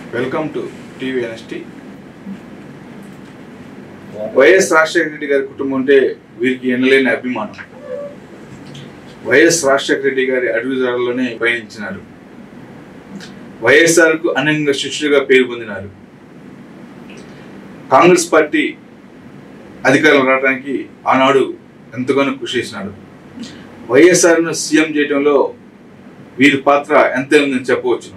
Welcome to TV NST YS Rajasekhara Reddy గారి కుటుంబం అంటే వీరికి ఎనలేని అభిమానం వైఎస్ రాజశేఖర రెడ్డి గారి అడుగుదారులోనే పయనించినారు వైఎస్ఆర్కు అనన్య శిష్యుడిగా పేరు పొందినారు కాంగ్రెస్ పార్టీ అధికారం రావడానికి ఆనాడు ఎంతగానో కృషి చేసినాడు వైఎస్ఆర్ను సీఎం చేయడంలో వీరి పాత్ర ఎంత ఉందని చెప్పవచ్చు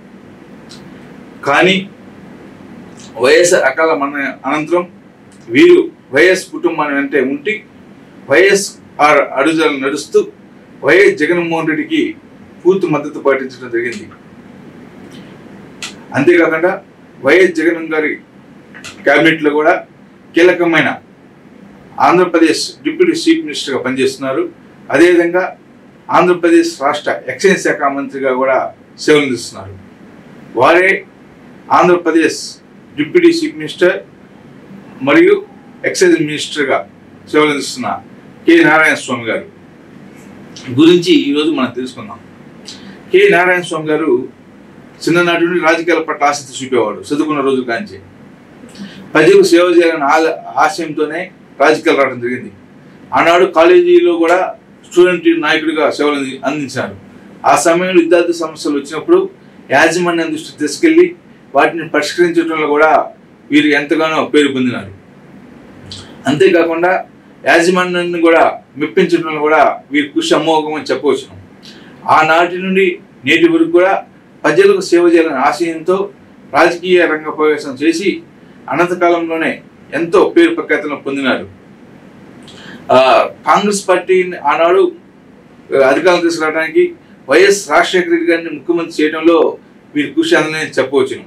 కానీ వైఎస్ఆర్ అకాల మన అనంతరం వీరు వైఎస్ కుటుంబాన్ని వెంటే ఉండి వైఎస్ఆర్ అడుగుజాలను నడుస్తూ వైఎస్ జగన్మోహన్ రెడ్డికి పూర్తి మద్దతు పాటించడం జరిగింది అంతేకాకుండా వైఎస్ జగన్ గారి క్యాబినెట్లో కూడా కీలకమైన ఆంధ్రప్రదేశ్ డిప్యూటీ చీఫ్ మినిస్టర్గా పనిచేస్తున్నారు అదేవిధంగా ఆంధ్రప్రదేశ్ రాష్ట్ర ఎక్సైజ్ శాఖ మంత్రిగా కూడా సేవలు అందిస్తున్నారు వారే ఆంధ్రప్రదేశ్ డిప్యూటీ చీఫ్ మినిస్టర్ మరియు ఎక్సైజ్ మినిస్టర్గా సేవలు అందిస్తున్న కె నారాయణ స్వామి గారు గురించి ఈరోజు మనం తెలుసుకుందాం కె నారాయణ స్వామి గారు చిన్ననాటి నుండి రాజకీయాల పట్ల ఆసక్తి చూపేవాడు చదువుకున్న రోజు కాంచి ప్రజలకు సేవ చేయాలనే ఆ- ఆశయంతోనే రాజకీయాలు రావడం జరిగింది ఆనాడు కాలేజీలో కూడా స్టూడెంట్ నాయకుడిగా సేవలు అంది- అందించారు ఆ సమయంలో విద్యార్థి సమస్యలు వచ్చినప్పుడు యాజమాన్యం దృష్టి తీసుకెళ్లి వాటిని పరిష్కరించడంలో కూడా వీరు ఎంతగానో పేరు పొందినారు అంతేకాకుండా యాజమాన్యాన్ని కూడా మెప్పించడంలో కూడా వీరి కృషి అమోఘం అని చెప్పవచ్చు ఆనాటి నుండి నేటి వరకు కూడా ప్రజలకు సేవ చేయాలనే ఆశయంతో రాజకీయ రంగ ప్రవేశం చేసి అనంతకాలంలోనే ఎంతో పేరు ప్రఖ్యాతలను పొందినారు ఆ, కాంగ్రెస్ పార్టీని ఆనాడు ఆ, అధికారం తీసుకురావడానికి వైఎస్ రాజశేఖర రెడ్డి గారిని ముఖ్యమంత్రి చేయడంలో వీరి కృషి అందని చెప్పవచ్చును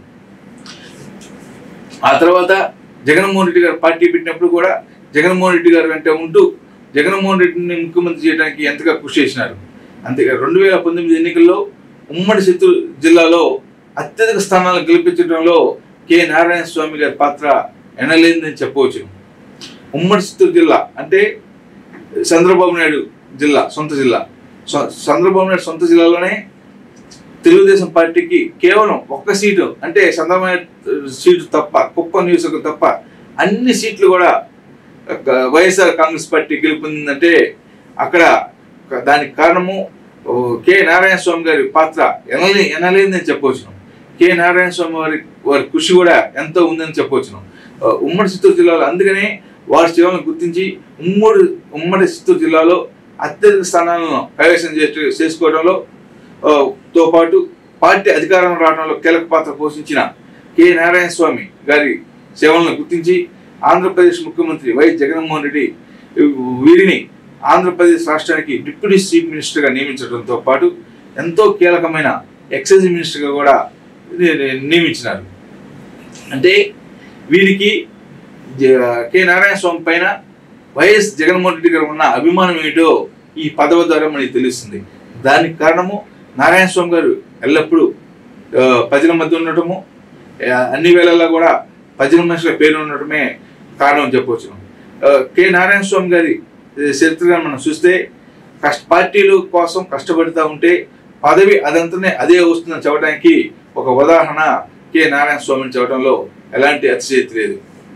ఆ తర్వాత జగన్మోహన్ రెడ్డి గారు పార్టీ పెట్టినప్పుడు కూడా జగన్మోహన్ రెడ్డి గారు వెంట ఉంటూ జగన్మోహన్ రెడ్డిని ముఖ్యమంత్రి చేయడానికి ఎంతగా కృషి చేసినారు అంతేగా రెండు వేల పంతొమ్మిది ఎన్నికల్లో ఉమ్మడి చిత్తూరు జిల్లాలో అత్యధిక స్థానాలు గెలిపించడంలో కె నారాయణ స్వామి గారి పాత్ర ఎనలేదని చెప్పవచ్చు ఉమ్మడి చిత్తూరు జిల్లా అంటే చంద్రబాబు నాయుడు జిల్లా సొంత జిల్లా సొ- చంద్రబాబు నాయుడు సొంత జిల్లాలోనే తెలుగుదేశం పార్టీకి కేవలం ఒక్క సీటు అంటే చంద్రబాబు నాయుడు సీటు తప్ప కుప్ప నియోజకవర్గం తప్ప అన్ని సీట్లు కూడా ఒక వైఎస్ఆర్ కాంగ్రెస్ పార్టీ గెలుపొందిందంటే అక్కడ ఒక దానికి కారణము ఓ, కె నారాయణ స్వామి గారి పాత్ర ఎనలే ఎనలేదని చెప్పవచ్చును కె నారాయణ స్వామి వారి వారి కృషి కూడా ఎంతో ఉందని చెప్పవచ్చును ఆ, ఉమ్మడి చిత్తూరు జిల్లాలో అందుకనే వారి సేవలను గుర్తించి ఉమ్మడి ఉమ్మడి చిత్తూరు జిల్లాలో అత్యధిక స్థానాలను కైవసం చేసు- చేసుకోవడంలో ఆ, తో పాటు పార్టీ అధికారం రావడంలో కీలక పాత్ర పోషించిన కె నారాయణ స్వామి గారి సేవలను గుర్తించి ఆంధ్రప్రదేశ్ ముఖ్యమంత్రి వైఎస్ జగన్మోహన్ రెడ్డి వీరిని ఆంధ్రప్రదేశ్ రాష్ట్రానికి డిప్యూటీ చీఫ్ మినిస్టర్గా నియమించడంతో పాటు ఎంతో కీలకమైన ఎక్సైజ్ మినిస్టర్గా కూడా ని- ని- నియమించినారు అంటే వీరికి జ- కె నారాయణ స్వామి పైన వైఎస్ జగన్మోహన్ రెడ్డి గారు ఉన్న అభిమానం ఏమిటో ఈ పదవి ద్వారా మనకి తెలుస్తుంది దానికి కారణము నారాయణ స్వామి గారు ఎల్లప్పుడూ ఆ, ప్రజల మధ్య ఉండటము ఆ, అన్ని వేళల్లో కూడా ప్రజల మనుషుల పేరు ఉండటమే కారణం చెప్పవచ్చు ఆ, కె నారాయణ స్వామి గారి ఆ, చరిత్రగా మనం చూస్తే కష్ట పార్టీలు కోసం కష్టపడుతూ ఉంటే పదవి అదంతనే అదే వస్తుందని చెప్పడానికి ఒక ఉదాహరణ కె నారాయణ స్వామిని చెప్పడంలో ఎలాంటి అతిశయక్తి లేదు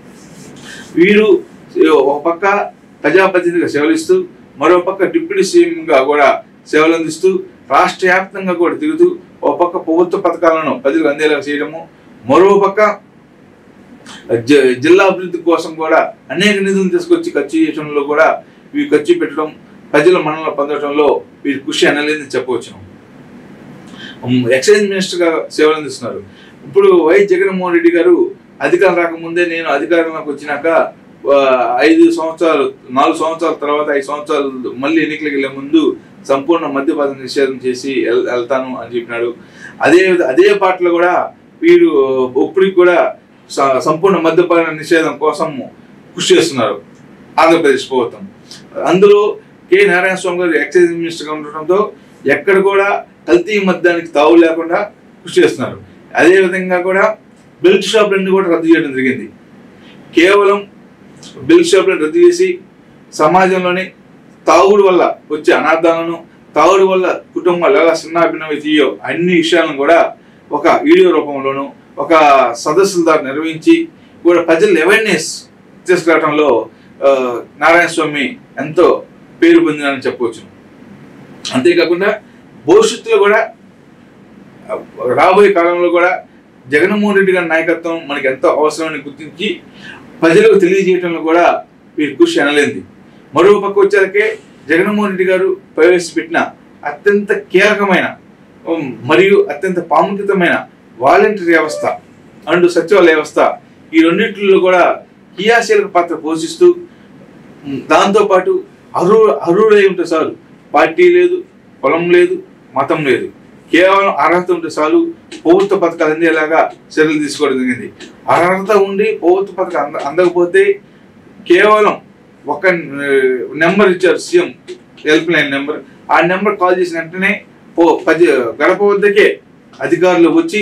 వీరు ఒక పక్క ప్రజాప్రతినిధిగా సేవలిస్తూ మరో పక్క డిప్యూటీ సీఎంగా కూడా సేవలు అందిస్తూ రాష్ట్ర వ్యాప్తంగా కూడా తిరుగుతూ ఒక పక్క ప్రభుత్వ పథకాలను ప్రజలకు అందేలా చేయడము మరో పక్క జ- జిల్లా అభివృద్ధి కోసం కూడా అనేక నిధులు తీసుకొచ్చి ఖర్చు చేయడంలో కూడా వీరు ఖర్చు పెట్టడం ప్రజల మనలో పొందడంలో వీరి కృషి అనలేదని చెప్పవచ్చును ఉమ్, ఎక్సైజ్ మినిస్టర్గా సేవలు అందిస్తున్నారు ఇప్పుడు వైఎస్ జగన్మోహన్ రెడ్డి గారు అధికారం రాకముందే నేను అధికారంలోకి వచ్చినాక ఆ, ఐదు సంవత్సరాలు నాలుగు సంవత్సరాల తర్వాత ఐదు సంవత్సరాలు మళ్ళీ ఎన్నికలకు వెళ్ళే ముందు సంపూర్ణ మద్యపాన నిషేధం చేసి వెల్- వెళ్తాను అని చెప్పినాడు అదే విధ- అదే పాటలో కూడా వీరు ఇప్పటికి కూడా స- సంపూర్ణ మద్యపాన నిషేధం కోసం కృషి చేస్తున్నారు ఆంధ్రప్రదేశ్ ప్రభుత్వం అందులో కె నారాయణ స్వామి గారు ఎక్సైజ్ మినిస్టర్గా ఉండటంతో ఎక్కడ కూడా కల్తీ మద్యానికి తావు లేకుండా కృషి చేస్తున్నారు అదే విధంగా కూడా బెల్ట్ షాపులన్నీ కూడా రద్దు చేయడం జరిగింది కేవలం బెల్ట్ షాపులను రద్దు చేసి సమాజంలోని తాగుడు వల్ల వచ్చే అనార్థాలను తాగుడు వల్ల కుటుంబాలు ఎలా చిన్నాభిన్నమైతాయో అన్ని విషయాలను కూడా ఒక వీడియో రూపంలోనూ ఒక సదస్సుల ద్వారా నిర్వహించి కూడా ప్రజలు అవేర్నెస్ తీసుకురావడంలో ఆ, నారాయణ స్వామి ఎంతో పేరు పొందినారని చెప్పవచ్చు అంతేకాకుండా భవిష్యత్తులో కూడా ఆ, రాబోయే కాలంలో కూడా జగన్మోహన్ రెడ్డి గారి నాయకత్వం మనకి ఎంతో అవసరమని గుర్తించి ప్రజలకు తెలియజేయడంలో కూడా వీరి కృషి అనలేంది మరో పక్క వచ్చేసరికి జగన్మోహన్ రెడ్డి గారు ప్రవేశపెట్టిన అత్యంత కీలకమైన ఉమ్, మరియు అత్యంత ప్రాముఖ్యతమైన వాలంటీర్ వ్యవస్థ అండ్ సచివాలయ వ్యవస్థ ఈ రెండింటిలో కూడా క్రియాశీలక పాత్ర పోషిస్తూ ఉమ్, దాంతోపాటు అర్హు అర్హుడై ఉంటే చాలు పార్టీ లేదు పొలం లేదు మతం లేదు కేవలం అర్హత ఉంటే చాలు ప్రభుత్వ పథకాలు అందేలాగా చర్యలు తీసుకోవడం జరిగింది అర్హత ఉండి ప్రభుత్వ పథకం అంద అందకపోతే కేవలం ఒక నెంబర్ ఇచ్చారు సీఎం హెల్ప్ లైన్ నెంబర్ ఆ నెంబర్ కాల్ చేసిన వెంటనే పో పది గడప వద్దకే అధికారులు వచ్చి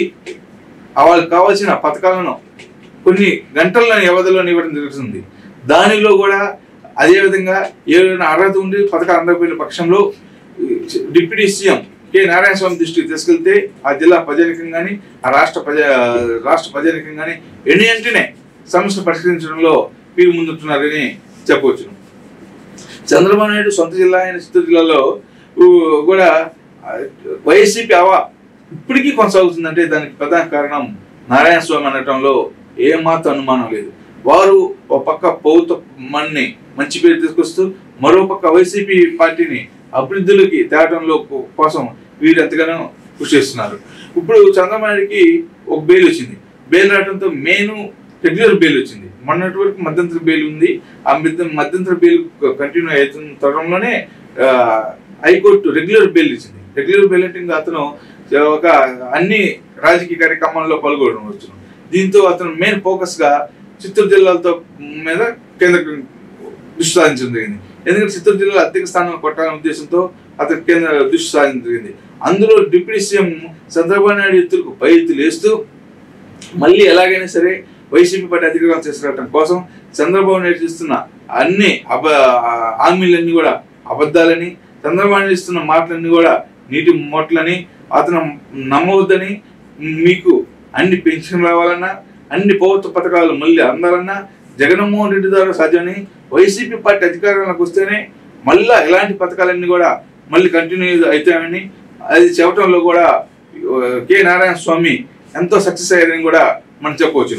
ఆ వాళ్ళకి కావాల్సిన పథకాలను కొన్ని గంటల్లో వ్యవధిలో ఇవ్వడం జరుగుతుంది దానిలో కూడా అదేవిధంగా ఏదైనా అర్హత ఉండి పథకాలు అందకపోయిన పక్షంలో ఈ deputy CM K Narayana Swamy దృష్టికి తీసుకెళ్తే ఆ జిల్లా ప్రజానికం కానీ ఆ రాష్ట్ర ప్రజా రాష్ట్ర ప్రజానికం కానీ ఎన్ని వెంటనే సమస్య పరిష్కరించడంలో వీరు ముందుంటున్నారని చెప్పవచ్చు చంద్రబాబు నాయుడు సొంత జిల్లా అయిన చిత్తూరు జిల్లాలో ఊ, కూడా ఆ, వైసీపీ అవా ఇప్పటికీ కొనసాగుతుందంటే దానికి ప్రధాన కారణం నారాయణ స్వామి అనటంలో ఏమాత్రం అనుమానం లేదు వారు ఒక పక్క ప్రభుత్వ మన్ని మంచి పేరు తీసుకొస్తూ మరో పక్క వైసీపీ పార్టీని అభివృద్ధిలోకి తేవడంలో కో- కోసం వీరు ఎంతగానో కృషి చేస్తున్నారు ఇప్పుడు చంద్రబాబు నాయుడుకి ఒక బెయిల్ వచ్చింది బెయిల్ రావడంతో మెయిన్ రెగ్యులర్ బెయిల్ వచ్చింది మొన్నటి వరకు మధ్యంతర బెయిల్ ఉంది ఆ మధ్య మధ్యంతర బెయిల్ కంటిన్యూ అవుతున్న తరుణంలోనే ఆ, హైకోర్టు రెగ్యులర్ బెయిల్ ఇచ్చింది రెగ్యులర్ బెయిల్ అంటే ఇంకా అతను ఒక అన్ని రాజకీయ కార్యక్రమాల్లో పాల్గొనడం వచ్చును దీంతో అతను మెయిన్ ఫోకస్ గా చిత్తూరు జిల్లాలతో మీద కేంద్ర దృష్టి సాధించడం జరిగింది ఎందుకంటే చిత్తూరు జిల్లాలో అత్యధిక స్థానం కొట్టాలనే ఉద్దేశంతో అతను కేంద్ర దృష్టి సాధించడం జరిగింది అందులో డిప్యూటీ సీఎం చంద్రబాబు నాయుడు ఎత్తులకు పై ఎత్తులు వేస్తూ మళ్ళీ ఎలాగైనా సరే వైసీపీ పార్టీ అధికారం తీసుకురావడం కోసం చంద్రబాబు నాయుడు చేస్తున్న అన్ని అబ హామీలన్నీ కూడా అబద్ధాలని చంద్రబాబు నాయుడు ఇస్తున్న మాటలన్నీ కూడా నీటి మూటలని అతను నమ్మవద్దని మీకు అన్ని పెన్షన్ రావాలన్నా అన్ని ప్రభుత్వ పథకాలు మళ్ళీ అందాలన్నా జగన్మోహన్ రెడ్డి ద్వారా సాధ్యమని వైసీపీ పార్టీ అధికారంలోకి వస్తేనే మళ్ళా ఇలాంటి పథకాలన్నీ కూడా మళ్ళీ కంటిన్యూ అవుతాయని అది చెప్పడంలో కూడా ఆ, కె నారాయణ స్వామి ఎంతో సక్సెస్ అయ్యారని కూడా మనం చెప్పవచ్చు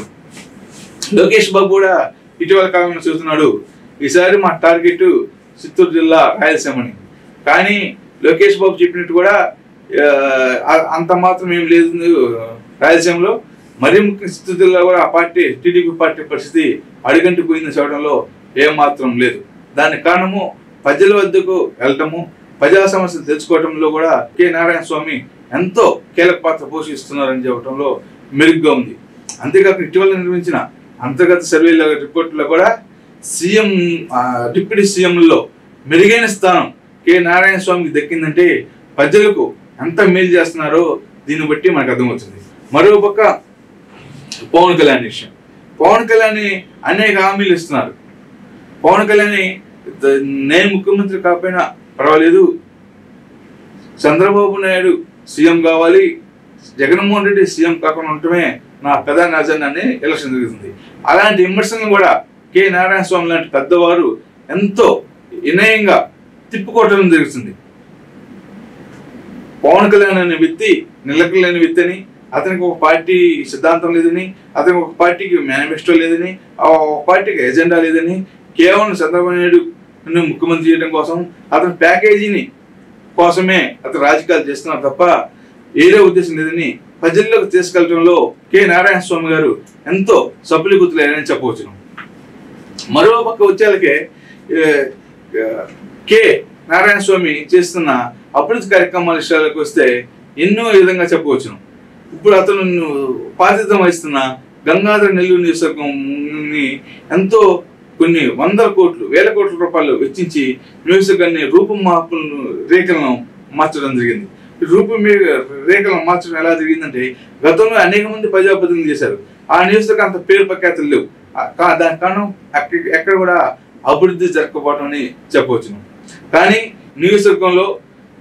లోకేష్ బాబు కూడా ఇటీవల కాలంలో చూస్తున్నాడు ఈసారి మా టార్గెట్ చిత్తూరు జిల్లా రాయలసీమని కానీ లోకేష్ బాబు చెప్పినట్టు కూడా ఆ, అంత మాత్రం ఏం లేదు రాయలసీమలో మరీ ముఖ్య చిత్తూరు జిల్లా కూడా ఆ పార్టీ టీడీపీ పార్టీ పరిస్థితి అడిగంటి పోయింది చూడడంలో ఏమాత్రం లేదు దానికి కారణము ప్రజల వద్దకు వెళ్ళటము ప్రజా సమస్యలు తెలుసుకోవడంలో కూడా కె నారాయణ స్వామి ఎంతో కీలక పాత్ర పోషిస్తున్నారని చెప్పడంలో మెరుగ్గా ఉంది అంతేకాక ఇటీవల నిర్వహించిన అంతర్గత సర్వేల రిపోర్టులో కూడా సీఎం ఆ, డిప్యూటీ సీఎంలో మెరుగైన స్థానం కె నారాయణ స్వామికి దక్కిందంటే ప్రజలకు ఎంత మేలు చేస్తున్నారో దీన్ని బట్టి మనకు అర్థమవుతుంది మరో పక్క పవన్ కళ్యాణ్ విషయం పవన్ కళ్యాణ్ అనేక హామీలు ఇస్తున్నారు పవన్ కళ్యాణ్ ద- నేను ముఖ్యమంత్రి కాకపోయినా పర్వాలేదు చంద్రబాబు నాయుడు సీఎం కావాలి జగన్మోహన్ రెడ్డి సీఎం కాకుండా ఉండటమే నా ప్రధాన అజెండా అని ఎలక్షన్ జరుగుతుంది అలాంటి విమర్శలను కూడా కె నారాయణ స్వామి లాంటి పెద్దవారు ఎంతో వినయంగా తిప్పుకోవటం జరుగుతుంది పవన్ కళ్యాణ్ అనే వ్యక్తి నిలకలేని వ్యక్తి అని అతనికి ఒక పార్టీ సిద్ధాంతం లేదని అతనికి ఒక పార్టీకి మేనిఫెస్టో లేదని ఆ ఒక పార్టీకి ఎజెండా లేదని కేవలం చంద్రబాబు నాయుడు ముఖ్యమంత్రి చేయడం కోసం అతని ప్యాకేజీని కోసమే అతను రాజకీయాలు చేస్తున్నారు తప్ప ఏదో ఉద్దేశం లేదని ప్రజల్లోకి తీసుకెళ్లడంలో కె నారాయణ స్వామి గారు ఎంతో సఫలీకృతులేరని చెప్పవచ్చును మరో పక్క వచ్చేళ్ళకే ఏ, ఏ, కె నారాయణ స్వామి చేస్తున్న అభివృద్ధి కార్యక్రమాల విషయాలకు వస్తే ఎన్నో విధంగా చెప్పవచ్చును ఇప్పుడు అతను బాధ్యత వహిస్తున్న గంగాధర నెల్లూరు నియోజకవర్గంని ఎంతో కొన్ని వందల కోట్లు వేల కోట్ల రూపాయలు వెచ్చించి నియోజకవర్గాన్ని రూపం మార్పులను రేఖలను మార్చడం జరిగింది ఈ రూపం మీ- రేఖలను మార్చడం ఎలా జరిగిందంటే గతంలో అనేక మంది ప్రజాప్రతినిధులు చేశారు ఆ నియోజకవర్గం అంత పేరు ప్రఖ్యాతులు లేవు ఆ కా- దానికి కారణం ఎక్క- ఎక్కడ కూడా అభివృద్ధి జరగకపోవడం అని చెప్పవచ్చును కానీ నియోజకవర్గంలో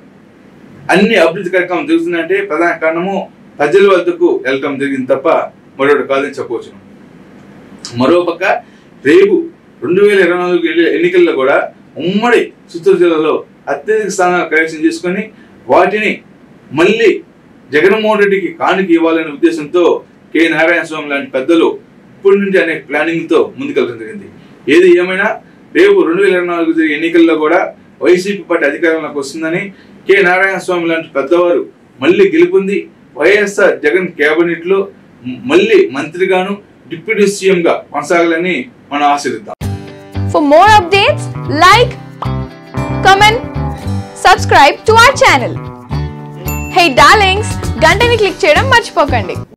అన్ని అభివృద్ధి కార్యక్రమం జరుగుతున్నాయంటే ప్రధాన కారణము ప్రజల వద్దకు వెళ్ళటం జరిగింది తప్ప మరొకటి కాదని చెప్పవచ్చును మరోపక్క రేపు రెండు వేల ఇరవై నాలుగు ఎన్ని- ఎన్నికల్లో కూడా ఉమ్మడి చిత్తూరు జిల్లాలో అత్యధిక స్థానాలు కైవసం చేసుకొని వాటిని మళ్ళీ జగన్మోహన్ రెడ్డికి కానుక ఇవ్వాలనే ఉద్దేశంతో కె నారాయణ స్వామి లాంటి పెద్దలు ఇప్పటి నుండి అనే ప్లానింగ్తో ముందుకెళ్ళడం జరిగింది ఏది ఏమైనా రేపు రెండు వేల ఇరవై నాలుగు జరిగే ఎన్నికల్లో కూడా వైసీపీ పార్టీ అధికారంలోకి వస్తుందని కె నారాయణ స్వామి లాంటి పెద్దవారు మళ్ళీ గెలుపొంది వైఎస్ఆర్ జగన్ కేబినెట్ లో మళ్ళీ మంత్రిగాను డిప్యూటీ సీఎం గా కొనసాగాలని మనం ఆశీర్దిద్దాం For more updates, like, comment, subscribe to our channel. Hey darlings, గంటని click చేయడం మర్చిపోకండి